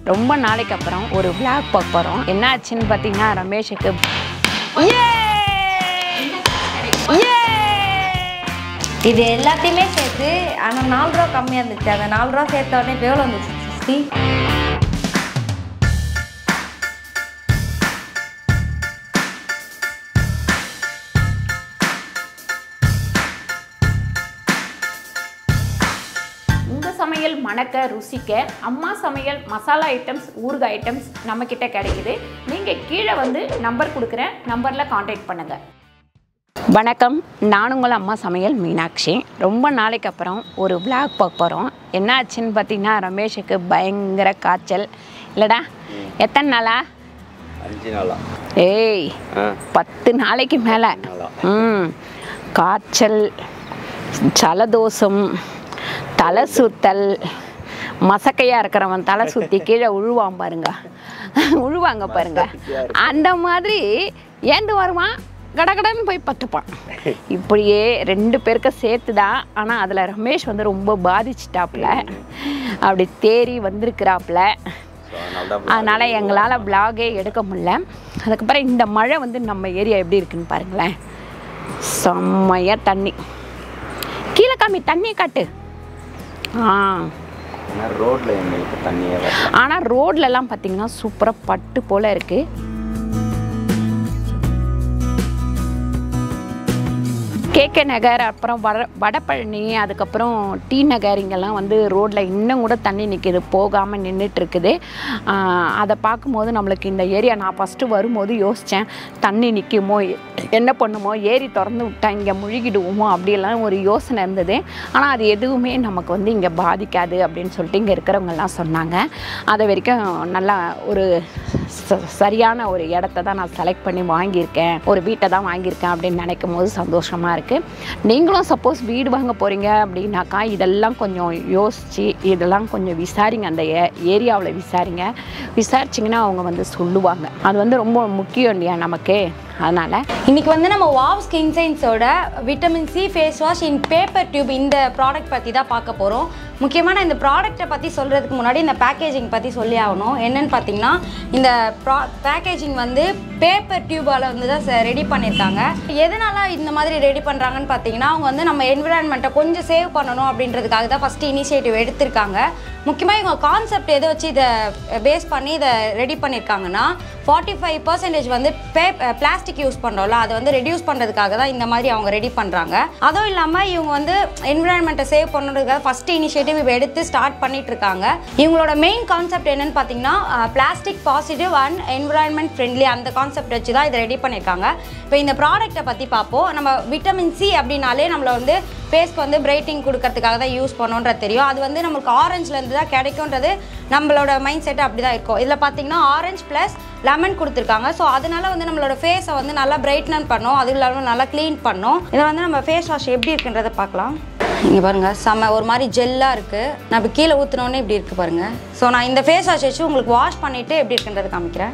ரொம்ப நாளைக்கு அப்புறம் ஒரு vlog பார்க்க போகிறோம் என்ன ஆச்சுன்னு பார்த்தீங்கன்னா ரமேஷுக்கு இது எல்லாத்தையுமே சேர்த்து ஆனால் நாலு ரூபா கம்மியாக இருந்துச்சு அந்த நாலு ரூபா சேர்த்த உடனே இப்போ எவ்வளோ வந்துச்சு சிக்ஸ்டி உங்கள் சமையல் மணக்க ருசிக்க அம்மா சமையல் மசாலா ஐட்டம்ஸ் ஊறுகாய் ஐட்டம்ஸ் நம்மக்கிட்ட கிடைக்குது நீங்கள் கீழே வந்து நம்பர் கொடுக்குறேன் நம்பரில் காண்டாக்ட் பண்ணுங்கள் வணக்கம் நான் உங்கள் அம்மா சமையல் மீனாட்சி ரொம்ப நாளைக்கு அப்புறம் ஒரு vlog பார்க்க போகிறோம் என்ன ஆச்சுன்னு பார்த்தீங்கன்னா ரமேஷுக்கு பயங்கர காய்ச்சல் இல்லைடா எத்தனை நாளா அஞ்சு நாளா ஏய் ஆ பத்து நாளைக்கு மேலே நாளா ம் காய்ச்சல் ஜலதோஷம் தலை சுத்தல் மசக்கையாக இருக்கிறவன் தலை சுற்றி கீழே உழுவான் பாருங்க உழுவாங்க பாருங்க அந்த மாதிரி ஏந்து வருவான் கடகடன்னு போய் பத்துப்பான் இப்படியே ரெண்டு பேருக்கு சேர்த்து தான் ஆனால் அதில் ரமேஷ் வந்து ரொம்ப பாதிச்சிட்டாப்புல அப்படி தேறி வந்திருக்கிறாப்புல ஸோ அதனால தான் அதனால் எங்களால் vlog-ஏ எடுக்க முடியல அதுக்கப்புறம் இந்த மழை வந்து நம்ம ஏரியா எப்படி இருக்குன்னு பாருங்களேன் செம்மையாக தண்ணி கீழே காமி தண்ணியை காட்டு ஆ ஏன்னா ரோட்ல எங்களுக்கு தண்ணியே வரல ஆனால் ரோட்லலாம் பார்த்தீங்கன்னா சூப்பராக பட்டு போல் இருக்குது கேகே நகர் அப்புறம் வட வடபழனி அதுக்கப்புறம் டி நகர் இங்கெல்லாம் வந்து ரோட்டில் இன்னும் கூட தண்ணி நிற்கிது போகாமல் நின்றுட்டு இருக்குது ஆஹ் அதை பார்க்கும்போது நம்மளுக்கு இந்த ஏரியா நான் ஃபஸ்ட்டு வரும்போது யோசித்தேன் தண்ணி நிற்குமோ என்ன பண்ணுமோ ஏரி திறந்து விட்டா இங்கே முழுகிடுவோமோ அப்படியெல்லாம் ஒரு யோசனை இருந்தது ஆனால் அது எதுவுமே நமக்கு வந்து இங்கே பாதிக்காது அப்படின்னு சொல்லிட்டு இங்கே இருக்கிறவங்கெல்லாம் சொன்னாங்க அது வரைக்கும் நல்லா ஒரு ச- சரியான ஒரு இடத்த தான் நான் செலக்ட் பண்ணி வாங்கியிருக்கேன் ஒரு வீட்டை தான் வாங்கியிருக்கேன் அப்படின்னு நினைக்கும் போது சந்தோஷமாக இருக்குது நீங்களும் சப்போஸ் வீடு வாங்க போகிறீங்க அப்படின்னாக்கா இதெல்லாம் கொஞ்சம் யோசித்து இதெல்லாம் கொஞ்சம் விசாரிங்க அந்த ஏ ஏரியாவில் விசாரிங்க விசாரிச்சிங்கன்னா அவங்க வந்து சொல்லுவாங்க அது வந்து ரொம்ப முக்கியம் இல்லையா நமக்கு அதனால் இன்னைக்கு வந்து நம்ம வாவ் ஸ்கின் சயின்ஸோட vitamin C face wash in paper tube இந்த ப்ராடக்ட் பற்றி தான் பார்க்க போகிறோம் முக்கியமாக நான் இந்த ப்ராடக்ட்டை பற்றி சொல்கிறதுக்கு முன்னாடி இந்த பேக்கேஜிங் பற்றி சொல்லி ஆகணும் என்னன்னு பார்த்தீங்கன்னா இந்த ப்ரா பேக்கேஜிங் வந்து பேப்பர் டியூபால் வந்து தான் ரெடி பண்ணியிருக்காங்க எதனால இந்த மாதிரி ரெடி பண்ணுறாங்கன்னு பார்த்தீங்கன்னா அவங்க வந்து நம்ம என்விரான்மெண்ட்டை கொஞ்சம் சேவ் பண்ணணும் அப்படின்றதுக்காக தான் ஃபஸ்ட்டு இனிஷியேட்டிவ் எடுத்திருக்காங்க முக்கியமாக இவங்க கான்செப்ட் எதை வச்சு இதை பேஸ் பண்ணி இதை ரெடி பண்ணியிருக்காங்கன்னா ஃபார்ட்டி ஃபைவ் பர்சன்டேஜ் வந்து பே பிளாஸ்டிக் யூஸ் பண்ணுறோம்ல அதை வந்து ரெடியூஸ் பண்ணுறதுக்காக தான் இந்த மாதிரி அவங்க ரெடி பண்ணுறாங்க அதுவும் இல்லாமல் இவங்க வந்து என்விரான்மெண்ட்டை சேவ் பண்ணுறதுக்காக ஃபஸ்ட்டு இனிஷியேட்டிவ் இப்போ எடுத்து ஸ்டார்ட் பண்ணிட்டு இருக்காங்க இவங்களோட மெயின் கான்செப்ட் என்னன்னு பார்த்தீங்கன்னா plastic positive and environment friendly அந்த கான்செப்ட் வச்சு தான் இதை ரெடி பண்ணியிருக்காங்க இப்போ இந்த ப்ராடக்ட்டை பற்றி பார்ப்போம் நம்ம விட்டமின் சி அப்படின்னாலே நம்மளை வந்து ஃபேஸ்க்கு வந்து பிரைட்டிங் கொடுக்கறதுக்காக தான் யூஸ் பண்ணோன்றது தெரியும் அது வந்து நம்மளுக்கு ஆரஞ்சுலேருந்து தான் கிடைக்கும்ன்றது நம்மளோட மைண்ட் செட் அப்படி தான் இருக்கும் இதில் பார்த்தீங்கன்னா ஆரஞ்சு ப்ளஸ் லெமன் கொடுத்துருக்காங்க ஸோ அதனால வந்து நம்மளோட ஃபேஸை வந்து நல்லா பிரைட்னன் பண்ணும் அது இல்லாமல் நல்லா க்ளீன் பண்ணும் இதை வந்து நம்ம ஃபேஸ் வாஷ் எப்படி இருக்குன்றதை பார்க்கலாம் இங்கே பாருங்கள் செம்ம ஒரு மாதிரி ஜெல்லாக இருக்குது நான் இப்போ கீழே ஊற்றினோன்னே இப்படி இருக்குது பாருங்கள் ஸோ நான் இந்த ஃபேஸ் வாஷ் வச்சு உங்களுக்கு வாஷ் பண்ணிவிட்டு எப்படி இருக்குன்றதை காமிக்கிறேன்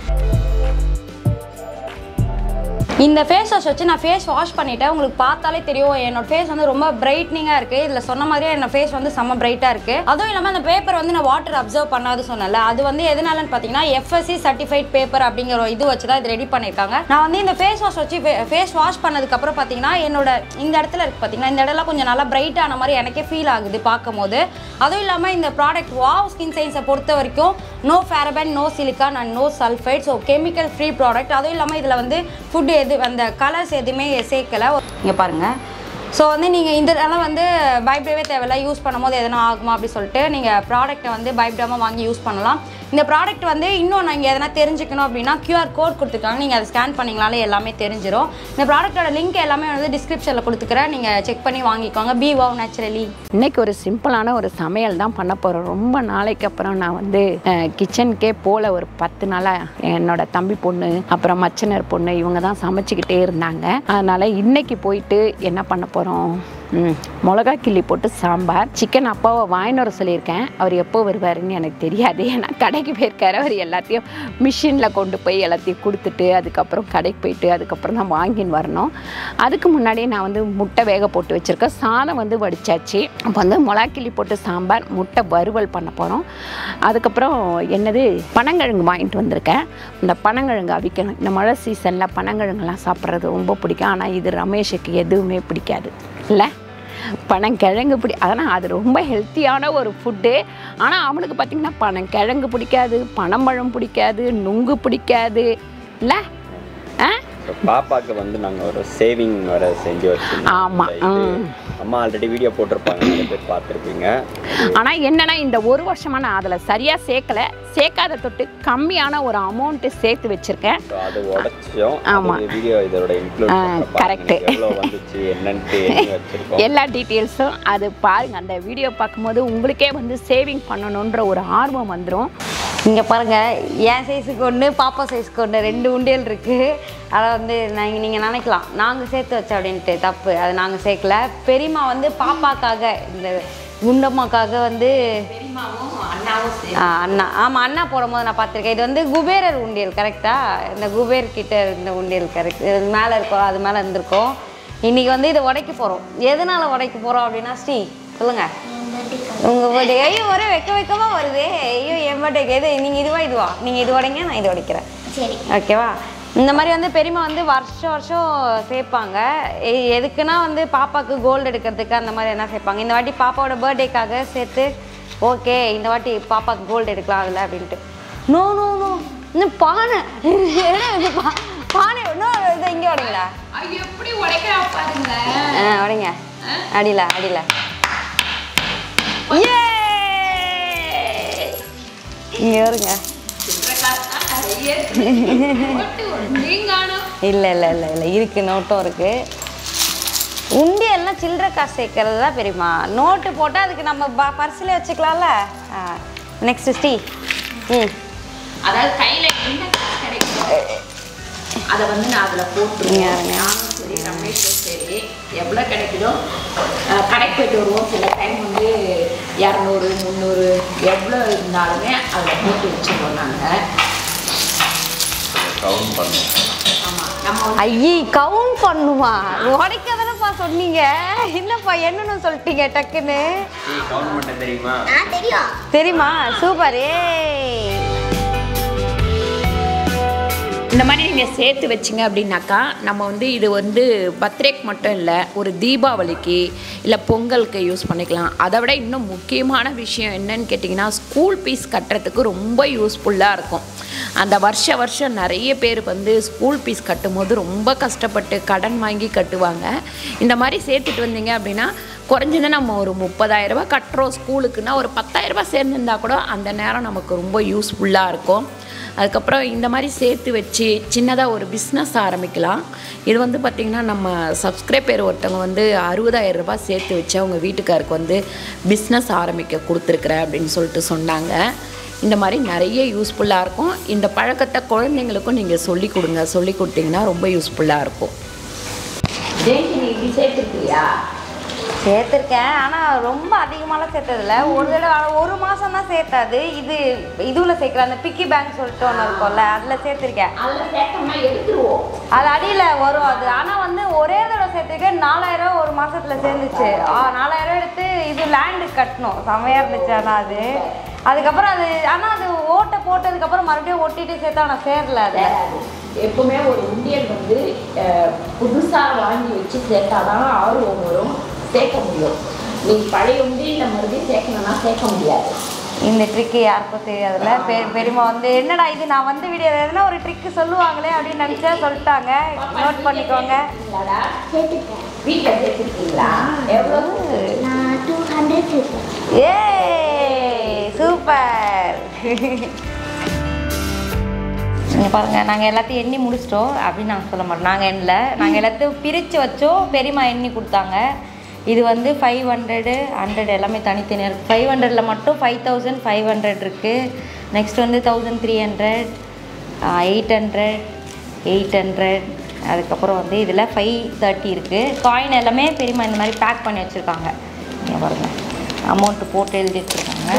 இந்த ஃபேஸ் வாஷ் வச்சு நான் ஃபேஸ் வாஷ் பண்ணிட்டேன் உங்களுக்கு பார்த்தாலே தெரியும் என்னோட ஃபேஸ் வந்து ரொம்ப பிரைட்னிங்காக இருக்குது இதில் சொன்ன மாதிரியே என்னோட ஃபேஸ் வந்து செம்ம பிரைட்டாக இருக்குது அதுவும் இல்லாமல் அந்த பேப்பர் வந்து நான் வாட்டர் அப்சர்வ் பண்ணாது சொன்னல அது வந்து எதனாலன்னு பார்த்தீங்கன்னா எஃப்எஸ்சி சர்டிஃபைட் பேப்பர் அப்படிங்கிற ஒரு இது வச்சு தான் இது ரெடி பண்ணியிருக்காங்க நான் வந்து இந்த ஃபேஸ் வாஷ் வச்சு ஃபேஸ் வாஷ் பண்ணதுக்கப்புறம் பார்த்தீங்கன்னா என்னோட இந்த இடத்துல இருக்குது பார்த்தீங்கன்னா இந்த இடம்லாம் கொஞ்சம் நல்லா பிரைட்டான மாதிரி எனக்கே ஃபீல் ஆகுது பார்க்கும்போது அதுவும் இல்லாமல் இந்த ப்ராடக்ட் வாவ் ஸ்கின் சயின்ஸை பொறுத்த வரைக்கும் no paraben no silicone and no sulphite so chemical free product அதுவும் இல்லாமல் இதில் வந்து ஃபுட் எது அந்த கலர்ஸ் எதுவுமே சேர்க்கல இங்கே பாருங்கள் ஸோ வந்து நீங்கள் இந்த இதெல்லாம் வந்து பயப்படவே தேவையில்ல யூஸ் பண்ணும்போது எதனா ஆகுமா அப்படி சொல்லிட்டு நீங்கள் ப்ராடக்ட்டை வந்து பயப்படாமல் வாங்கி யூஸ் பண்ணலாம் இந்த ப்ராடக்ட் வந்து இன்னும் நீங்கள் எதனா தெரிஞ்சுக்கணும் அப்படின்னா கியூஆர் கோட் கொடுத்துருக்காங்க நீங்கள் அதை ஸ்கேன் பண்ணிங்கனாலே எல்லாமே தெரிஞ்சிடும் இந்த ப்ராடக்ட்டோட லிங்க் எல்லாமே வந்து டிஸ்கிரிப்ஷனில் கொடுத்துக்கிறேன் நீங்கள் செக் பண்ணி வாங்கிக்கோங்க பி வாவ் நேச்சுரலி இன்னைக்கு ஒரு சிம்பிளான ஒரு சமையல் தான் பண்ண போகிறோம் ரொம்ப நாளைக்கு அப்புறம் நான் வந்து கிச்சனுக்கே போல ஒரு பத்து நாளாக என்னோட தம்பி பொண்ணு அப்புறம் மச்சனர் பொண்ணு இவங்க தான் சமைச்சிக்கிட்டே இருந்தாங்க அதனால் இன்னைக்கு போயிட்டு என்ன பண்ண போகிறோம் ம், மிளகா கிள்ளி போட்டு சாம்பார் சிக்கன் அப்பாவை வாங்கின்னு வர சொல்லியிருக்கேன் அவர் எப்போ வருவாருன்னு எனக்கு தெரியாது ஏன்னா கடைக்கு போயிருக்காரு அவர் எல்லாத்தையும் மிஷினில் கொண்டு போய் எல்லாத்தையும் கொடுத்துட்டு அதுக்கப்புறம் கடைக்கு போயிட்டு அதுக்கப்புறம் தான் வாங்கின்னு வரணும் அதுக்கு முன்னாடியே நான் வந்து முட்டை வேக போட்டு வச்சுருக்கேன் சாதம் வந்து வடிச்சாச்சு அப்போ வந்து மிளகா கிள்ளி போட்டு சாம்பார் முட்டை வறுவல் பண்ண போகிறோம் அதுக்கப்புறம் என்னது பனங்கிழங்கு வாங்கிட்டு வந்திருக்கேன் இந்த பனங்கிழங்கு அவிக்கணும் இந்த மழை சீசனில் பனங்கிழங்குலாம் சாப்பிட்றது ரொம்ப பிடிக்கும் ஆனால் இது ரமேஷுக்கு எதுவுமே பிடிக்காது இல்லை பனங்கிழங்கு பிடி அதனால் அது ரொம்ப ஹெல்த்தியான ஒரு ஃபுட்டு ஆனால் அவனுக்கு பார்த்திங்கன்னா பனங்கிழங்கு பிடிக்காது பனம்பழம் பிடிக்காது நுங்கு பிடிக்காது இல்லை ஆ ஸோ பாப்பாக்கு வந்து நாங்கள் ஒரு சேவிங் வர செஞ்சு வச்சிருந்தோம் ஆமா, இந்த இது ம். அம்மா ஆல்ரெடி வீடியோ போட்டிருப்பாங்க நிறைய பேர் பார்த்துருப்பீங்க ஆனால் என்னன்னா இந்த ஒரு வருஷமாக நான் அதில் சரியாக சேர்க்கல சேர்க்காத தொட்டு கம்மியான ஒரு அமௌண்ட்டு சேர்த்து வச்சுருக்கேன் ஸோ அது உடச்சோம் ஆமா. வீடியோ இதோட இன்க்ளூட் correct. எவ்வளோ வந்துச்சு என்னன்ட்டு எழுதி வச்சிருக்கோம் எல்லா டீட்டெயில்ஸும் அது பாருங்கள் அந்த வீடியோ பார்க்கும்போது உங்களுக்கே வந்து சேவிங் பண்ணணுன்ற ஒரு ஆர்வம் வந்துடும் இங்கே பாருங்கள் என் சைஸுக்கு ஒன்று பாப்பா சைஸுக்கு ஒன்று ரெண்டு உண்டியல் இருக்குது அதை வந்து நாங்கள் நீங்கள் நினைக்கலாம் நாங்கள் சேர்த்து வச்சோம் அப்படின்ட்டு தப்பு அது நாங்கள் சேர்க்கல பெரியம்மா வந்து பாப்பாக்காக இந்த குண்டம்மாக்காக வந்து ஆ, அண்ணா ஆமாம் அண்ணா போடும்போது நான் பார்த்துருக்கேன் இது வந்து குபேரர் உண்டியல் கரெக்டாக இந்த குபேர் கிட்ட இருந்த உண்டியல் கரெக்ட் இது மேலே இருக்கும் அது மேலே இருந்திருக்கும் இன்றைக்கி வந்து இதை உடைக்க போகிறோம் எதனால் உடைக்க போகிறோம் அப்படின்னா ஸ்ரீ சொல்லுங்கள் உங்கள் பர்த்டே ஐயோ ஒரே வெக்க வெக்கமாக வருதே ஐயோ என் பர்த்டேக்கு எது நீங்கள் இதுவா இதுவா நீங்கள் இது உடைங்க நான் இது உடைக்கிறேன் சரி ஓகேவா இந்த மாதிரி வந்து பெரியம்மா வந்து வருஷம் வருஷம் சேர்ப்பாங்க எ- எதுக்குன்னா வந்து பாப்பாவுக்கு கோல்டு எடுக்கிறதுக்கு அந்த மாதிரி என்ன சேர்ப்பாங்க இந்த வாட்டி பாப்பாவோட பர்த்டேக்காக சேர்த்து ஓகே இந்த வாட்டி பாப்பாவுக்கு கோல்டு எடுக்கலாம் அதில் அப்படின்ட்டு நோ நோ நோ இன்னும் பானை என்ன இது பா பானை இன்னும் இதை இங்கே உடைங்களா எப்படி உடைக்கிறா பாருங்க ஆ உடைங்க அடியில அடியில இங்கே வருங்க இல்லை இல்லை இல்லை இல்லை இருக்கு நோட்டும் இருக்கு உண்டியெல்லாம் சில்லறை காசு சேர்க்கறது தான் பெரியம்மா நோட்டு போட்டால் அதுக்கு நம்ம ப பர்ஸில் வச்சுக்கலாம்ல நெக்ஸ்ட் ஸ்ரீ ம் அதாவது கையில் என்ன காசு கிடைக்கும் அதை வந்து நான் அதில் போட்டுருவேன் இங்க நானும் சரி ரமேஷும் சரி எவ்வளோ கிடைக்குதோ அஹ், கடைக்கு போயிட்டு வருவோம் சில டைம் வந்து இரநூறு முந்நூறு எவ்வளோ இருந்தாலுமே அதில் போட்டு வச்சுருவோம் நாங்கள் கவுண்ட் பண்ணோம் ஆமாம் நம்ம வந்து ஐயே கவுண்ட் பண்ணுமா உடைக்க தானேப்பா சொன்னீங்க என்னப்பா என்னன்னு சொல்லிட்டீங்க டக்குன்னு கவுண்ட் பண்ண தெரியுமா ஆ தெரியும் தெரியுமா சூப்பர் ஏய் இந்த மாதிரி நீங்கள் சேர்த்து வச்சிங்க அப்படின்னாக்கா நம்ம வந்து இது வந்து பர்த்டேக்கு மட்டும் இல்லை ஒரு தீபாவளிக்கு இல்லை பொங்கலுக்கு யூஸ் பண்ணிக்கலாம் அதை விட இன்னும் முக்கியமான விஷயம் என்னன்னு கேட்டிங்கன்னா ஸ்கூல் ஃபீஸ் கட்டுறதுக்கு ரொம்ப யூஸ்ஃபுல்லாக இருக்கும் அந்த வருஷ வருஷம் நிறைய பேர் வந்து ஸ்கூல் ஃபீஸ் கட்டும்போது ரொம்ப கஷ்டப்பட்டு கடன் வாங்கி கட்டுவாங்க இந்த மாதிரி சேர்த்துட்டு வந்தீங்க அப்படின்னா குறைஞ்சது நம்ம ஒரு முப்பதாயிரரூபா கட்டுறோம் ஸ்கூலுக்குன்னா ஒரு பத்தாயிரரூபா சேர்ந்துருந்தா கூட அந்த நேரம் நமக்கு ரொம்ப யூஸ்ஃபுல்லாக இருக்கும் அதுக்கப்புறம் இந்த மாதிரி சேர்த்து வச்சு சின்னதாக ஒரு பிஸ்னஸ் ஆரம்பிக்கலாம் இது வந்து பார்த்திங்கன்னா நம்ம சப்ஸ்கிரைபர் ஒருத்தவங்க வந்து அறுபதாயிரம் ரூபாய் சேர்த்து வச்சு அவங்க வீட்டுக்காருக்கு வந்து பிஸ்னஸ் ஆரம்பிக்க கொடுத்துருக்குறேன் அப்படின்னு சொல்லிட்டு சொன்னாங்க இந்த மாதிரி நிறைய யூஸ்ஃபுல்லாக இருக்கும் இந்த பழக்கத்தை குழந்தைங்களுக்கும் நீங்கள் சொல்லி கொடுங்க சொல்லி கொடுத்தீங்கன்னா ரொம்ப யூஸ்ஃபுல்லாக இருக்கும் இப்படி சேர்த்துருக்கியா சேர்த்துருக்கேன் ஆனால் ரொம்ப அதிகமாலாம் சேர்த்ததில்ல ஒரு தடவை ஆனா ஒரு மாதம் தான் சேர்த்தாது இது இதுவில் சேர்க்குற அந்த பிக்கி பேங்க் சொல்லிட்டு ஒன்று இருக்கும்ல அதில் சேர்த்துருக்கேன் அதில் சேர்த்தோம்னா எடுத்துருவோம் அது அடியில் வரும் அது ஆனால் வந்து ஒரே தடவை சேர்த்துருக்கேன் நாலாயிரம் ஒரு மாசத்துல சேர்ந்துச்சு ஆ நாலாயிரம் எடுத்து இது லேண்டு கட்டணும் செமையாக இருந்துச்சு ஆனால் அது அதுக்கப்புறம் அது ஆனால் அது ஓட்டை போட்டதுக்கப்புறம் மறுபடியும் ஒட்டிட்டு சேர்த்தா ஆனால் சேரல அது எப்பவுமே ஒரு உண்டியல் வந்து புதுசாக வாங்கி வச்சு சேர்த்தாதான் ஆர்வம் வரும் சேர்க்க முடியும் நீ பழைய உண்டியலில் மறுபடியும் சேர்க்கணும்னா சேர்க்க முடியாது இந்த ட்ரிக்கு யாருக்கும் தெரியாதுல்ல பெ பெரியம்மா வந்து என்னடா இது நான் வந்து வீடியோ எதுனா ஒரு ட்ரிக்கு சொல்லுவாங்களே அப்படின்னு நினச்சா சொல்லிட்டாங்க நோட் பண்ணிக்கோங்க இல்லடா சேர்த்துட்டேன் வீட்டில் சேர்த்துருக்கீங்களா எவ்வளோ நான் டூ ஹண்ட்ரட் சேர்த்தேன் ஏ சூப்பர் நீங்கள் பாருங்கள் நாங்கள் எல்லாத்தையும் எண்ணி முடிச்சிட்டோம் அப்படின்னு நாங்கள் சொல்ல மாட்டோம் நாங்கள் எண்ணல நாங்கள் எல்லாத்தையும் பிரித்து வச்சோம் பெரியம்மா எண்ணி கொடுத்தாங்க இது வந்து ஃபைவ் ஹண்ட்ரடு ஹண்ட்ரட் எல்லாமே தனித்தனியாக இருக்குது ஃபைவ் ஹண்ட்ரடில் மட்டும் ஃபைவ் தௌசண்ட் ஃபைவ் ஹண்ட்ரட் இருக்குது நெக்ஸ்ட் வந்து thousand three hundred eight hundred eight hundred அதுக்கப்புறம் வந்து இதில் ஃபைவ் தேர்ட்டி இருக்குது காயின் எல்லாமே பெரியம்மா இந்த மாதிரி பேக் பண்ணி வச்சுருக்காங்க இங்கே பாருங்க அமௌண்ட்டு போட்டு எழுதி வச்சுருக்காங்க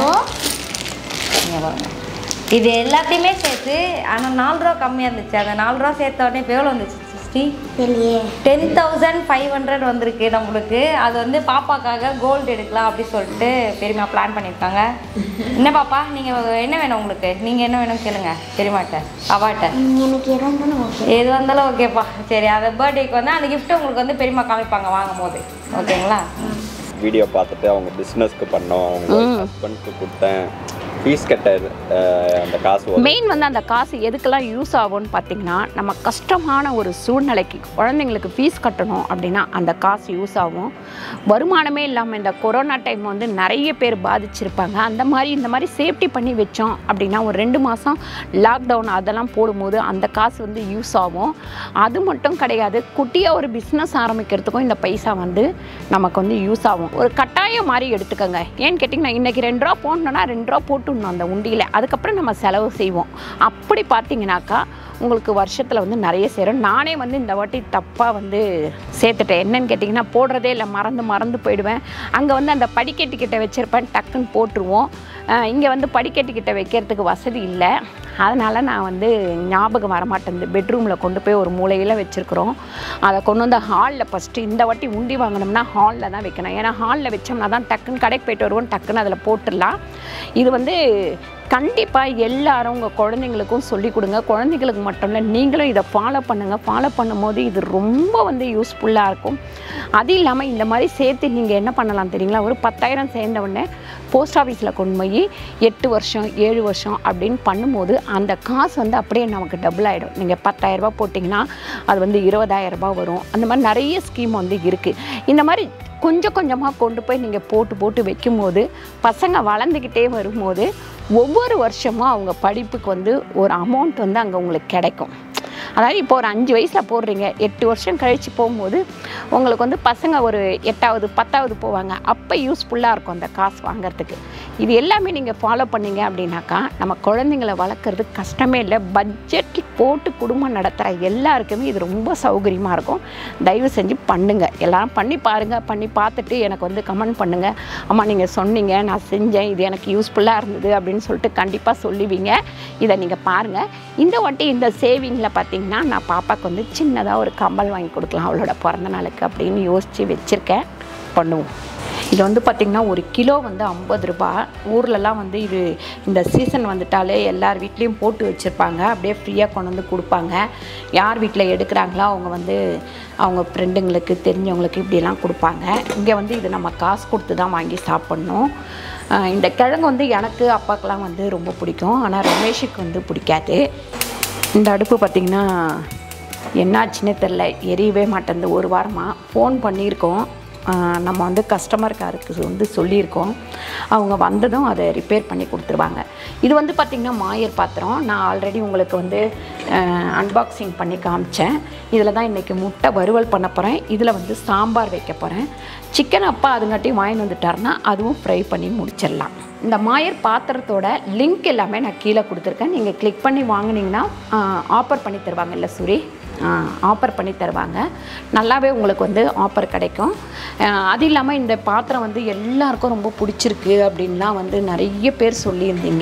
இங்கே பாருங்க இது எல்லாத்தையுமே சேர்த்து ஆனால் நாலு ரூபா கம்மியாக இருந்துச்சு அந்த நாலு ரூபா சேர்த்த உடனே இப்போ எவ்வளோ வந்துச்சு சிக்ஸ்டி தெரியலையே டென் தௌசண்ட் ஃபைவ் ஹண்ட்ரட் வந்திருக்கு நம்மளுக்கு அது வந்து பாப்பாக்காக கோல்டு எடுக்கலாம் அப்படி சொல்லிட்டு பெரியம்மா பிளான் பண்ணியிருக்காங்க என்ன பாப்பா நீங்கள் என்ன வேணும் உங்களுக்கு நீங்கள் என்ன வேணும் கேளுங்க பெரியமாட்ட அவாட்ட எனக்கு எதாக இருந்தாலும் ஓகே எது வந்தாலும் ஓகேப்பா சரி அந்த பர்த்டேக்கு வந்து அந்த gift உங்களுக்கு வந்து பெரியம்மா காமிப்பாங்க வாங்கும் போது ஓகேங்களா வீடியோ பார்த்துட்டு அவங்க பிஸ்னஸ்க்கு பண்ணோம் அவங்க ஹஸ்பண்ட்க்கு கொடுத்தேன் ஃபீஸ் கட்ட அஹ், அந்த காசு வரும். மெயின் வந்து அந்த காசு எதுக்கெல்லாம் யூஸ் ஆகும்னு பார்த்தீங்கன்னா நம்ம கஷ்டமான ஒரு சூழ்நிலைக்கு குழந்தைங்களுக்கு ஃபீஸ் கட்டணும் அப்படின்னா அந்த காசு யூஸ் ஆகும் வருமானமே இல்லாமல் இந்த கொரோனா டைம் வந்து நிறைய பேர் பாதிச்சிருப்பாங்க அந்த மாதிரி இந்த மாதிரி சேஃப்டி பண்ணி வச்சோம் அப்படின்னா ஒரு ரெண்டு மாதம் லாக்டவுன் அதெல்லாம் போடும்போது அந்த காசு வந்து யூஸ் ஆகும் அது மட்டும் கிடையாது குட்டியாக ஒரு பிஸ்னஸ் ஆரம்பிக்கிறதுக்கும் இந்த பைசா வந்து நமக்கு வந்து யூஸ் ஆகும் ஒரு கட்டாயம் மாதிரி எடுத்துக்கோங்க ஏன்னு கேட்டிங்கன்னா இன்றைக்கி ரெண்டு ரூபா போடணுன்னா ரெண்டு ரூபா போட்டுடணும் அந்த உண்டியில் அதுக்கப்புறம் நம்ம செலவு செய்வோம் அப்படி பார்த்தீங்கன்னாக்கா உங்களுக்கு வருஷத்தில் வந்து நிறைய சேரும் நானே வந்து இந்த வாட்டி தப்பாக வந்து சேர்த்துட்டேன் என்னன்னு கேட்டிங்கன்னா போடுறதே இல்லை மறந்து மறந்து போயிடுவேன் அங்கே வந்து அந்த படிக்கட்டுக்கிட்ட வச்சுருப்பேன் டக்குன்னு போட்டுருவோம் இங்கே வந்து படிக்கட்டுக்கிட்ட வைக்கிறதுக்கு வசதி இல்லை அதனால் நான் வந்து ஞாபகம் வரமாட்டேங்குது பெட்ரூமில் கொண்டு போய் ஒரு மூலையில் வச்சுருக்குறோம் அதை கொண்டு வந்து ஹாலில் ஃபஸ்ட்டு இந்த வாட்டி உண்டி வாங்கினோம்னா ஹாலில் தான் வைக்கணும் ஏன்னா ஹாலில் வச்சோம்னா தான் டக்குன்னு கடைக்கு போயிட்டு வருவோம் டக்குன்னு அதில் போட்டுடலாம் இது வந்து கண்டிப்பாக எல்லாரும் உங்கள் குழந்தைங்களுக்கும் சொல்லிக் கொடுங்க குழந்தைங்களுக்கு மட்டும் இல்லை நீங்களும் இதை ஃபாலோ பண்ணுங்கள் ஃபாலோ பண்ணும்போது இது ரொம்ப வந்து யூஸ்ஃபுல்லாக இருக்கும் அது இல்லாமல் இந்த மாதிரி சேர்த்து நீங்கள் என்ன பண்ணலாம் தெரியுங்களா ஒரு பத்தாயிரம் சேர்ந்த உடனே போஸ்ட் ஆஃபீஸில் கொண்டு போய் எட்டு வருஷம் ஏழு வருஷம் அப்படின்னு பண்ணும்போது அந்த காசு வந்து அப்படியே நமக்கு டபுள் ஆகிடும் நீங்கள் பத்தாயிரரூபா போட்டிங்கன்னா அது வந்து இருபதாயிரம் ரூபாய் வரும் அந்த மாதிரி நிறைய ஸ்கீம் வந்து இருக்குது இந்த மாதிரி கொஞ்சம் கொஞ்சமாக கொண்டு போய் நீங்கள் போட்டு போட்டு வைக்கும்போது பசங்க வளர்ந்துக்கிட்டே வரும்போது ஒவ்வொரு வருஷமும் அவங்க படிப்புக்கு வந்து ஒரு அமௌண்ட் வந்து அங்கே உங்களுக்கு கிடைக்கும் அதாவது இப்போ ஒரு அஞ்சு வயசில் போடுறீங்க எட்டு வருஷம் கழித்து போகும்போது உங்களுக்கு வந்து பசங்க ஒரு எட்டாவது பத்தாவது போவாங்க அப்போ யூஸ்ஃபுல்லாக இருக்கும் அந்த காசு வாங்குறதுக்கு இது எல்லாமே நீங்கள் ஃபாலோ பண்ணீங்க அப்படின்னாக்கா நம்ம குழந்தைங்கள வளர்க்குறது கஷ்டமே இல்லை பட்ஜெட் போட்டு குடும்பம் நடத்துகிற எல்லாருக்குமே இது ரொம்ப சௌகரியமாக இருக்கும் தயவு செஞ்சு பண்ணுங்கள் எல்லாரும் பண்ணி பாருங்கள் பண்ணி பார்த்துட்டு எனக்கு வந்து கமெண்ட் பண்ணுங்கள் அம்மா நீங்கள் சொன்னீங்க நான் செஞ்சேன் இது எனக்கு யூஸ்ஃபுல்லாக இருந்தது அப்படின்னு சொல்லிட்டு கண்டிப்பாக சொல்லுவீங்க இதை நீங்கள் பாருங்கள் இந்த வாட்டி இந்த சேவிங்கில் பார்த்தீங்கன்னா நான் பாப்பாவுக்கு வந்து சின்னதாக ஒரு கம்பல் வாங்கி கொடுக்கலாம் அவளோட பிறந்த நாளுக்கு அப்படின்னு யோசித்து வச்சுருக்கேன் பண்ணுவோம் இது வந்து பார்த்திங்கன்னா ஒரு கிலோ வந்து ஐம்பது ரூபாய் ஊர்லலாம் வந்து இது இந்த சீசன் வந்துட்டாலே எல்லார் வீட்லேயும் போட்டு வச்சுருப்பாங்க அப்படியே ஃப்ரீயாக கொண்டு வந்து கொடுப்பாங்க யார் வீட்டில் எடுக்கிறாங்களோ அவங்க வந்து அவங்க ஃப்ரெண்டுங்களுக்கு தெரிஞ்சவங்களுக்கு இப்படியெல்லாம் கொடுப்பாங்க இங்கே வந்து இது நம்ம காசு கொடுத்து தான் வாங்கி சாப்பிட்ணும் ஆஹ் இந்த கிழங்கு வந்து எனக்கு அப்பாக்கெலாம் வந்து ரொம்ப பிடிக்கும் ஆனால் ரமேஷுக்கு வந்து பிடிக்காது இந்த அடுப்பு பார்த்திங்கன்னா என்னாச்சுன்னே தெரில எரியவே மாட்டேங்குது ஒரு வாரமாக ஃபோன் பண்ணியிருக்கோம் ஆஹ் நம்ம வந்து கஸ்டமர் காருக்கு வந்து சொல்லியிருக்கோம் அவங்க வந்ததும் அதை ரிப்பேர் பண்ணி கொடுத்துருவாங்க இது வந்து பார்த்திங்கன்னா மாயர் பாத்திரம் நான் ஆல்ரெடி உங்களுக்கு வந்து அன்பாக்சிங் பண்ணி காமிச்சேன் இதில் தான் இன்றைக்கி முட்டை வறுவல் பண்ண போகிறேன் இதில் வந்து சாம்பார் வைக்க போகிறேன் சிக்கன் அப்பா அதுங்காட்டியும் வாங்கிட்டு வந்துட்டாருன்னா அதுவும் ஃப்ரை பண்ணி முடிச்சிடலாம் இந்த மாயர் பாத்திரத்தோட லிங்க் எல்லாமே நான் கீழே கொடுத்துருக்கேன் நீங்கள் கிளிக் பண்ணி வாங்குனீங்கன்னா ஆஃபர் பண்ணி தருவாங்க இல்லை சூரி ஆஃபர் பண்ணி தருவாங்க நல்லாவே உங்களுக்கு வந்து ஆஃபர் கிடைக்கும் ஆஹ் அது இல்லாமல் இந்த பாத்திரம் வந்து எல்லாருக்கும் ரொம்ப பிடிச்சிருக்கு அப்படின்லாம் வந்து நிறைய பேர் சொல்லியிருந்தீங்க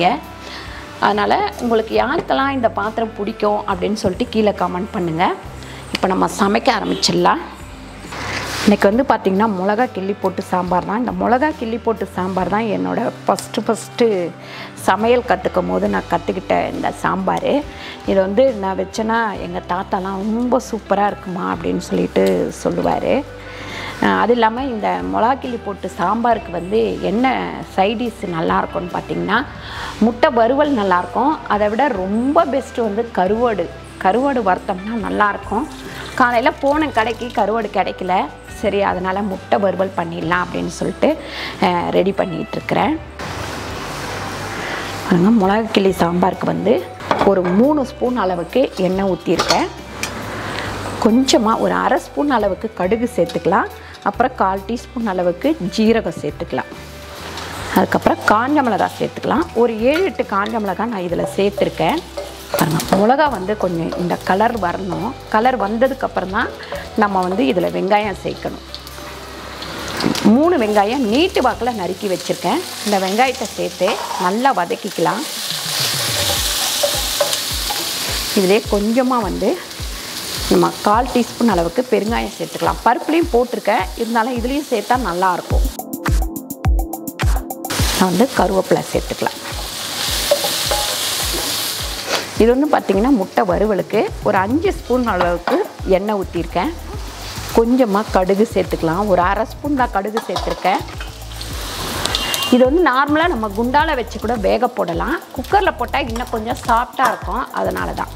அதனால் உங்களுக்கு யாருக்கெல்லாம் இந்த பாத்திரம் பிடிக்கும் அப்படின்னு சொல்லிட்டு கீழே கமெண்ட் பண்ணுங்கள் இப்போ நம்ம சமைக்க ஆரம்பிச்சிடலாம் இன்றைக்கி வந்து பார்த்திங்கன்னா மிளகா கிள்ளி போட்டு சாம்பார் தான் இந்த மிளகா கிள்ளி போட்டு சாம்பார் தான் என்னோடய ஃபஸ்ட்டு ஃபஸ்ட்டு சமையல் கற்றுக்கும் போது நான் கற்றுக்கிட்ட இந்த சாம்பார் இது வந்து நான் வச்சேன்னா எங்கள் தாத்தாலாம் ரொம்ப சூப்பராக இருக்குமா அப்படின்னு சொல்லிட்டு சொல்லுவார் அது இல்லாமல் இந்த மிளகா கிள்ளி போட்டு சாம்பாருக்கு வந்து என்ன சைடிஷ் நல்லாயிருக்கும்னு பார்த்தீங்கன்னா முட்டை வறுவல் நல்லாயிருக்கும் அதை விட ரொம்ப பெஸ்ட்டு வந்து கருவாடு கருவாடு வறுத்தோம்னா நல்லாயிருக்கும் காலையில் போன கடைக்கு கருவாடு கிடைக்கல சரி அதனால் முட்டை வறுவல் பண்ணிடலாம் அப்படின்னு சொல்லிட்டு ரெடி பண்ணிகிட்ருக்கிறேன் பாருங்க மிளகா கிள்ளி சாம்பாருக்கு வந்து ஒரு மூணு ஸ்பூன் அளவுக்கு எண்ணெய் ஊற்றிருக்கேன் கொஞ்சமாக ஒரு அரை ஸ்பூன் அளவுக்கு கடுகு சேர்த்துக்கலாம் அப்புறம் கால் டீஸ்பூன் அளவுக்கு ஜீரகம் சேர்த்துக்கலாம் அதுக்கப்புறம் காஞ்ச மிளகாய் சேர்த்துக்கலாம் ஒரு ஏழு எட்டு காஞ்ச மிளகாய் நான் இதில் சேர்த்துருக்கேன் பாருங்க மிளகா வந்து கொஞ்சம் இந்த கலர் வரணும் கலர் வந்ததுக்கப்புறம் தான் நம்ம வந்து இதில் வெங்காயம் சேர்க்கணும் மூணு வெங்காயம் நீட்டு வாக்கில் நறுக்கி வச்சுருக்கேன் இந்த வெங்காயத்தை சேர்த்து நல்லா வதக்கிக்கலாம் இதிலே கொஞ்சமாக வந்து நம்ம கால் டீஸ்பூன் அளவுக்கு பெருங்காயம் சேர்த்துக்கலாம் பருப்புலேயும் போட்டிருக்கேன் இருந்தாலும் இதுலேயும் சேர்த்தா நல்லாயிருக்கும் நான் வந்து கருவேப்பிலை சேர்த்துக்கலாம் இது வந்து பார்த்திங்கன்னா முட்டை வறுவலுக்கு ஒரு அஞ்சு ஸ்பூன் அளவுக்கு எண்ணெய் ஊற்றிருக்கேன் கொஞ்சமாக கடுகு சேர்த்துக்கலாம் ஒரு அரை ஸ்பூன் தான் கடுகு சேர்த்துருக்கேன் இது வந்து நார்மலாக நம்ம குண்டால வச்சு கூட வேக போடலாம் குக்கரில் போட்டால் இன்னும் கொஞ்சம் சாஃப்டாக இருக்கும் அதனால தான்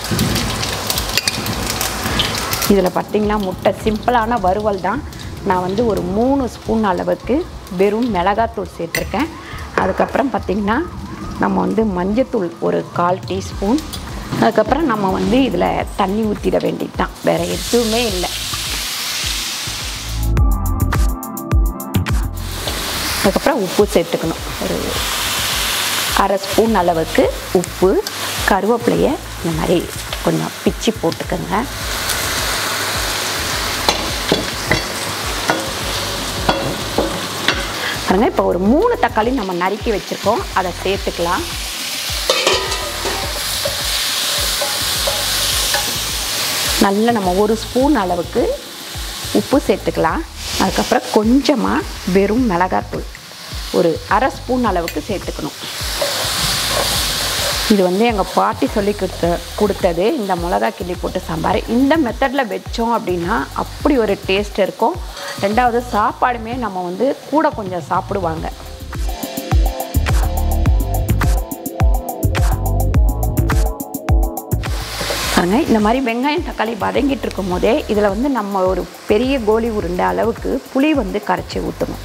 இதில் பார்த்தீங்கன்னா முட்டை சிம்பிளான வறுவல் தான் நான் வந்து ஒரு மூணு ஸ்பூன் அளவுக்கு வெறும் மிளகாத்தூள் சேர்த்துருக்கேன் அதுக்கப்புறம் பார்த்திங்கன்னா நம்ம வந்து மஞ்சத்தூள் ஒரு கால் டீஸ்பூன் அதுக்கப்புறம் நம்ம வந்து இதில் தண்ணி ஊற்றிட வேண்டியது தான் வேறு எதுவுமே இல்லை அதுக்கப்புறம் உப்பு சேர்த்துக்கணும் ஒரு அரை ஸ்பூன் அளவுக்கு உப்பு கருவேப்பிலையை இந்த மாதிரி கொஞ்சம் பிச்சு போட்டுக்கோங்க பாருங்க இப்போ ஒரு மூணு தக்காளி நம்ம நறுக்கி வச்சுருக்கோம் அதை சேர்த்துக்கலாம் நல்ல நம்ம ஒரு ஸ்பூன் அளவுக்கு உப்பு சேர்த்துக்கலாம் அதுக்கப்புறம் கொஞ்சமாக வெறும் மிளகாத்தூள் ஒரு அரை ஸ்பூன் அளவுக்கு சேர்த்துக்கணும் இது வந்து எங்கள் பாட்டி சொல்லி கொடுத்த கொடுத்தது இந்த மிளகா கிள்ளி போட்டு சாம்பார் இந்த மெத்தடில் வச்சோம் அப்படின்னா அப்படி ஒரு டேஸ்ட் இருக்கும் ரெண்டாவது சாப்பாடுமே நம்ம வந்து கூட கொஞ்சம் சாப்பிடுவாங்க பாருங்க இந்த மாதிரி வெங்காயம் தக்காளி வதங்கிட்டு இருக்கும் போதே இதில் வந்து நம்ம ஒரு பெரிய கோலி உருண்டை அளவுக்கு புளி வந்து கரைச்சி ஊற்றணும்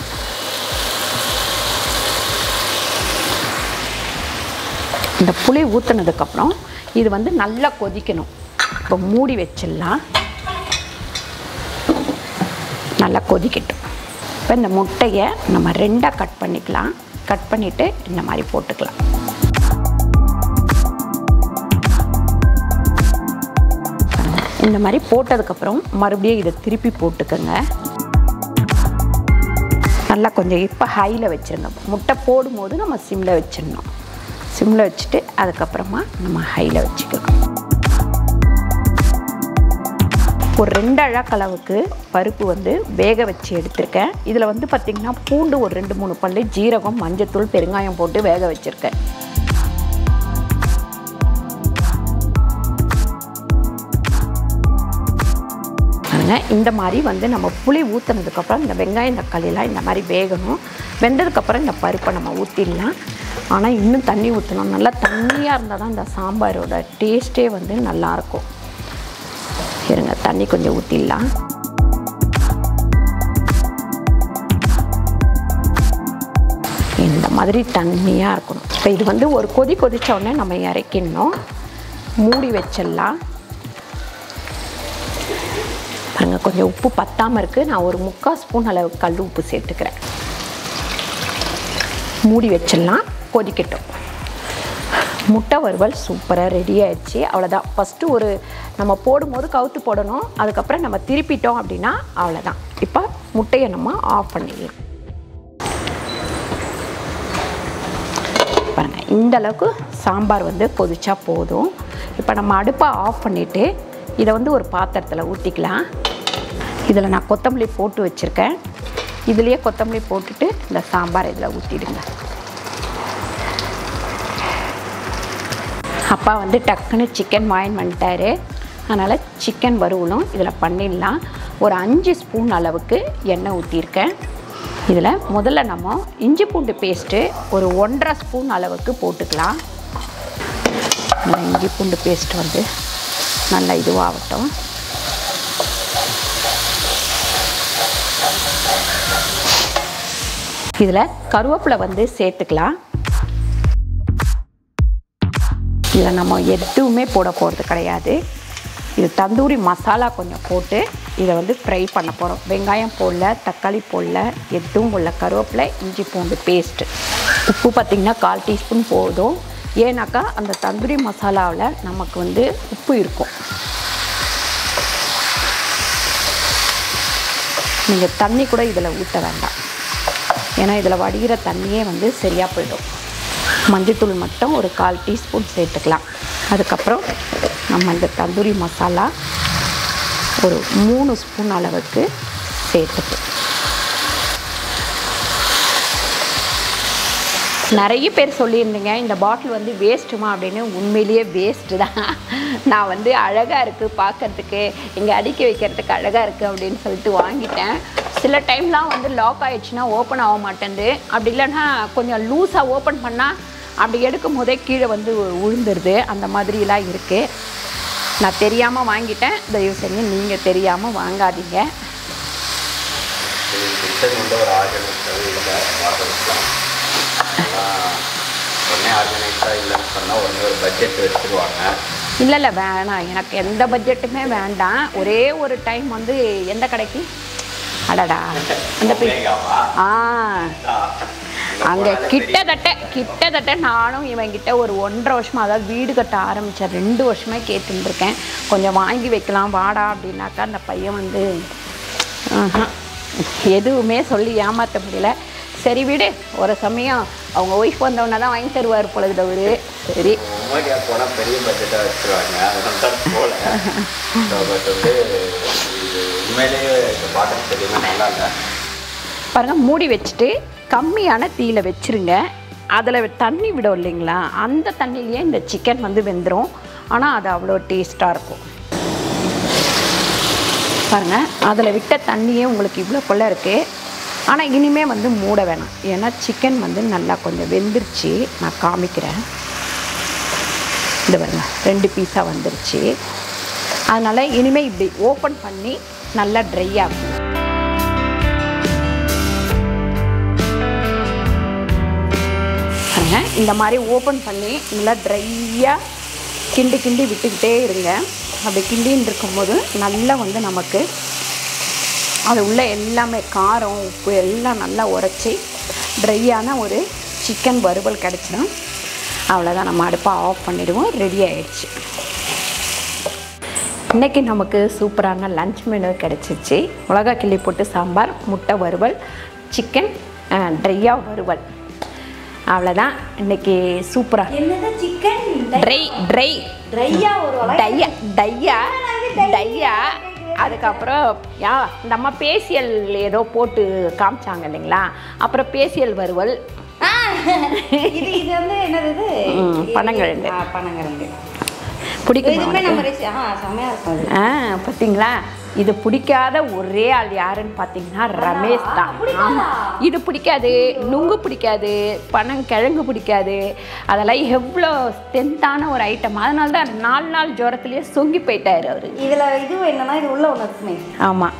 இந்த புளி ஊற்றுனதுக்கப்புறம் இது வந்து நல்லா கொதிக்கணும் இப்போ மூடி வச்சிடலாம் நல்லா கொதிக்கட்டும் இப்போ இந்த முட்டையை நம்ம ரெண்டாக கட் பண்ணிக்கலாம் கட் பண்ணிவிட்டு இந்த மாதிரி போட்டுக்கலாம் இந்த மாதிரி போட்டதுக்கப்புறம் மறுபடியும் இதை திருப்பி போட்டுக்கோங்க நல்லா கொஞ்சம் இப்போ ஹையில் வச்சுருங்க முட்டை போடும்போது நம்ம சிம்மில் வச்சிடணும் சிம்மில் வச்சுட்டு அதுக்கப்புறமா நம்ம ஹையில் வச்சுக்கலாம் ஒரு ரெண்டு அழக்களவுக்கு பருப்பு வந்து வேக வச்சு எடுத்திருக்கேன் இதில் வந்து பார்த்திங்கன்னா பூண்டு ஒரு ரெண்டு மூணு பல்லு ஜீரகம் மஞ்சத்தூள் பெருங்காயம் போட்டு வேக வச்சுருக்கேன் பாருங்க இந்த மாதிரி வந்து நம்ம புளி ஊற்றுனதுக்கப்புறம் இந்த வெங்காயம் தக்காளிலாம் இந்த மாதிரி வேகணும் வெந்ததுக்கப்புறம் இந்த பருப்பை நம்ம ஊற்றிடலாம் ஆனால் இன்னும் தண்ணி ஊற்றணும் நல்லா தண்ணியாக இருந்தால் தான் இந்த சாம்பாரோட டேஸ்ட்டே வந்து நல்லாயிருக்கும் இருங்க தண்ணி கொஞ்சம் ஊற்றிடலாம் இந்த மாதிரி தண்ணியாக இருக்கணும் இப்போ இது வந்து ஒரு கொதி கொதிச்ச உடனே நம்ம இறக்கிடணும் மூடி வச்சிடலாம் பாருங்க கொஞ்சம் உப்பு பத்தாமல் இருக்குது நான் ஒரு முக்கால் ஸ்பூன் அளவுக்கு கல் உப்பு சேர்த்துக்கிறேன் மூடி வச்சிடலாம் கொதிக்கட்டும் முட்டை வறுவல் சூப்பராக ரெடி ஆயிடுச்சு அவ்வளோதான் ஃபஸ்ட்டு ஒரு நம்ம போடும்போது கவுத்து போடணும் அதுக்கப்புறம் நம்ம திருப்பிட்டோம் அப்படின்னா அவ்வளோதான் இப்போ முட்டையை நம்ம ஆஃப் பண்ணிடலாம் பாருங்கள் இந்த அளவுக்கு சாம்பார் வந்து கொதிச்சா போதும் இப்போ நம்ம அடுப்பை ஆஃப் பண்ணிவிட்டு இதை வந்து ஒரு பாத்திரத்தில் ஊற்றிக்கலாம் இதில் நான் கொத்தமல்லி போட்டு வச்சுருக்கேன் இதுலேயே கொத்தமல்லி போட்டுட்டு இந்த சாம்பார் இதில் ஊற்றிடுங்க அப்பா வந்து டக்குன்னு சிக்கன் வாயின் பண்ணிட்டாரு அதனால் சிக்கன் வறுவலும் இதில் பண்ணிடலாம் ஒரு அஞ்சு ஸ்பூன் அளவுக்கு எண்ணெய் ஊற்றிருக்கேன் இதில் முதல்ல நம்ம இஞ்சி பூண்டு பேஸ்ட்டு ஒரு ஒன்றரை ஸ்பூன் அளவுக்கு போட்டுக்கலாம் இந்த இஞ்சி பூண்டு பேஸ்ட் வந்து நல்லா இதுவாகட்டும் இதில் கருவேப்பிலை வந்து சேர்த்துக்கலாம் இதில் நம்ம எதுவுமே போட போகிறது கிடையாது இது தந்தூரி மசாலா கொஞ்சம் போட்டு இதை வந்து ஃப்ரை பண்ண போகிறோம் வெங்காயம் போடல தக்காளி போடல எதுவும் போடல கருவேப்பிலை இஞ்சி பூண்டு பேஸ்ட்டு உப்பு பார்த்திங்கன்னா கால் டீஸ்பூன் போதும் ஏன்னாக்கா அந்த தந்தூரி மசாலாவில் நமக்கு வந்து உப்பு இருக்கும் நீங்கள் தண்ணி கூட இதில் ஊற்ற வேண்டாம் ஏன்னா இதில் வடிகிற தண்ணியே வந்து சரியாக போயிடும் மஞ்சள்தூள் மட்டும் ஒரு கால் டீஸ்பூன் சேர்த்துக்கலாம் அதுக்கப்புறம் நம்ம இந்த தந்தூரி மசாலா ஒரு மூணு ஸ்பூன் அளவுக்கு சேர்த்துப்போம் நிறைய பேர் சொல்லியிருந்தீங்க இந்த பாட்டில் வந்து வேஸ்ட்டுமா அப்படின்னு உண்மையிலேயே வேஸ்ட்டு தான் நான் வந்து அழகாக இருக்குது பார்க்கறதுக்கு இங்கே அடுக்கி வைக்கிறதுக்கு அழகாக இருக்குது அப்படின்னு சொல்லிட்டு வாங்கிட்டேன் சில டைம்லாம் வந்து லாக் ஆயிடுச்சுன்னா ஓப்பன் ஆக மாட்டேங்குது அப்படி இல்லைன்னா கொஞ்சம் லூஸாக ஓப்பன் பண்ணால் அப்படி எடுக்கும் போதே கீழே வந்து விழுந்துருது அந்த மாதிரிலாம் இருக்குது நான் தெரியாமல் வாங்கிட்டேன் தயவு செஞ்சு நீங்கள் தெரியாமல் வாங்காதீங்க கிச்சன் வந்து ஒரு ஆர்கனைஸ்டாகவே இல்லை வாட்டர்ஸ்லாம் உடனே ஆர்கனைஸ்டாக இல்லைன்னு சொன்னால் உடனே ஒரு பட்ஜெட் வச்சுருவாங்க இல்லை இல்லை வேணாம் எனக்கு எந்த பட்ஜெட்டுமே வேண்டாம் ஒரே ஒரு டைம் வந்து எந்த கடைக்கு அடடா அந்த பே ஒமேகாவா? ஆ ஆ. அங்கே போனாலே கிட்டத்தட்ட கிட்டத்தட்ட நானும் இவங்கிட்ட ஒரு ஒன்றரை வருஷமாக அதாவது வீடு கட்ட ஆரம்பித்தேன் ரெண்டு வருஷமே கேட்டுருக்கேன் கொஞ்சம் வாங்கி வைக்கலாம் வாடா அப்படின்னாக்கா அந்த பையன் வந்து ஆஹா, எதுவுமே சொல்லி ஏமாற்ற முடியல சரி விடு ஒரு சமயம் அவங்க ஒய்ஃப் வந்தவொடனே தான் வாங்கி தருவார் பொழுது அவரு சரி ஒமேகா போனால் பெரிய பட்ஜெட்டாக வச்சுருவாங்க அதனால தான் போகல பட் வந்து இது உண்மையிலேயே இந்த பாட்டில் தெரியுமா நல்லா இல்லை பாருங்கள் மூடி வச்சுட்டு கம்மியான தீயில வச்சுருங்க அதில் தண்ணி விடும் இல்லைங்களா அந்த தண்ணியிலேயே இந்த சிக்கன் வந்து வெந்துடும் ஆனால் அது அவ்வளோ டேஸ்ட்டாக இருக்கும் பாருங்கள் அதில் விட்ட தண்ணியே உங்களுக்கு இவ்வளோ கொள்ள இருக்குது ஆனால் இனிமே வந்து மூட வேணாம் ஏன்னா சிக்கன் வந்து நல்லா கொஞ்சம் வெந்துருச்சு நான் காமிக்கிறேன் இந்த பாருங்க ரெண்டு பீஸாக வந்துருச்சு அதனால் இனிமேல் இப்படி ஓப்பன் பண்ணி நல்லா ட்ரை ஆகும் பாருங்க இந்த மாதிரி ஓப்பன் பண்ணி நல்லா ட்ரையாக கிண்டி கிண்டி விட்டுக்கிட்டே இருங்க அப்படி கிண்டின்னு இருக்கும்போது நல்லா வந்து நமக்கு அது உள்ள எல்லாமே காரம் உப்பு எல்லாம் நல்லா உரைச்சி ட்ரையான ஒரு சிக்கன் வறுவல் கிடச்சிடும் அவ்வளோதான் நம்ம அடுப்பை ஆஃப் பண்ணிடுவோம் ரெடி ஆயிடுச்சு இன்றைக்கி நமக்கு சூப்பரான லஞ்ச் மெனு கிடச்சிச்சு மிளகா கிள்ளி போட்டு சாம்பார் முட்டை வறுவல் சிக்கன் ட்ரையா வறுவல் அவ்வளோதான் இன்னைக்கு சூப்பராக என்னது சிக்கன் ட்ரை ட்ரை ட்ரையா ஒரு டையா டையா டையா அதுக்கப்புறம் யா நம்ம பேசியல் ஏதோ போட்டு காமிச்சாங்க இல்லைங்களா அப்புறம் பேசியல் வறுவல் ஆ, இது இது வந்து என்னது இது ம், பனங்கிழங்கு. ஆ, பனங்கிழங்கு பிடிக்குமா இதுவுமே உனக்கு? நம்ம ரெசி ஆ செமையா இருக்கும் அது ஆ பார்த்தீங்களா இது பிடிக்காத ஒரே ஆள் யாருன்னு பார்த்தீங்கன்னா ரமேஷ் தான் பிடிக்காதா? ஆமாம் இது பிடிக்காது நுங்கு பிடிக்காது பனங்கிழங்கு பிடிக்காது அதெல்லாம் எவ்வளோ ஸ்ட்ரென்த்தான ஒரு ஐட்டம் அதனால தான் நாலு நாள் ஜுரத்துலேயே சொங்கி போயிட்டாரு அவர் இதுல இது என்னன்னா இது உள்ள ஒன்று இருக்குமே ஆமாம்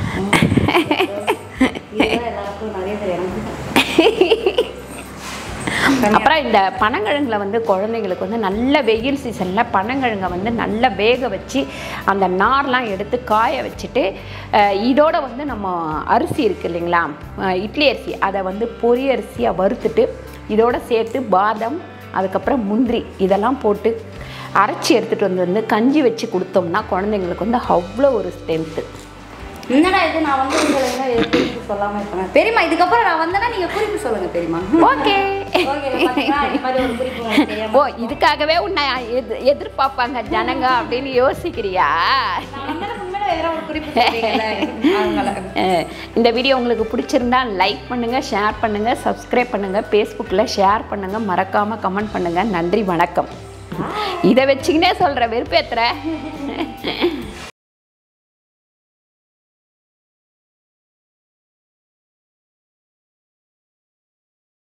இதுதான் எல்லாருக்கும் நிறைய தெரியும் அப்புறம் இந்த பனங்கிழங்குல வந்து குழந்தைங்களுக்கு வந்து நல்ல வெயில் சீசனில் பனங்கிழங்கை வந்து நல்லா வேக வச்சு அந்த நார்லாம் எடுத்து காய வச்சுட்டு அஹ், இதோட வந்து நம்ம அரிசி இருக்குது இல்லைங்களா அஹ், இட்லி அரிசி அதை வந்து பொரி அரிசியாக வறுத்துட்டு இதோட சேர்த்து பாதம் அதுக்கப்புறம் முந்திரி இதெல்லாம் போட்டு அரைச்சி எடுத்துகிட்டு வந்து வந்து கஞ்சி வச்சு கொடுத்தோம்னா குழந்தைங்களுக்கு வந்து அவ்வளோ ஒரு ஸ்ட்ரென்த்து என்னடா இது நான் வந்து உங்களுக்கு என்ன குறிப்பு சொல்லாம இருப்பேன் பெரியம்மா இதுக்கப்புறம் நான் வந்தேன்னா நீங்க குறிப்பு சொல்லுங்க பெரியம்மா ஓகே ஓகே பாத்தீங்களா இந்த மாதிரி ஒரு குறிப்பு உங்களுக்கு தெரியாம ஓ இதுக்காகவே உன்னை எது எதிர்பார்ப்பாங்க ஜனங்க அப்படின்னு யோசிக்கிறியா நான் வந்தேன்னா உண்மையில வேற ஒரு குறிப்பு சொல்றீங்கல்ல அதனால அஹ் இந்த வீடியோ உங்களுக்கு பிடிச்சிருந்தா லைக் பண்ணுங்கள் ஷேர் பண்ணுங்கள் சப்ஸ்கிரைப் பண்ணுங்கள் ஃபேஸ்புக்கில் ஷேர் பண்ணுங்கள் மறக்காமல் கமெண்ட் பண்ணுங்கள் நன்றி வணக்கம் இதை வச்சுக்கினே சொல்கிற வெறுப்பேத்துற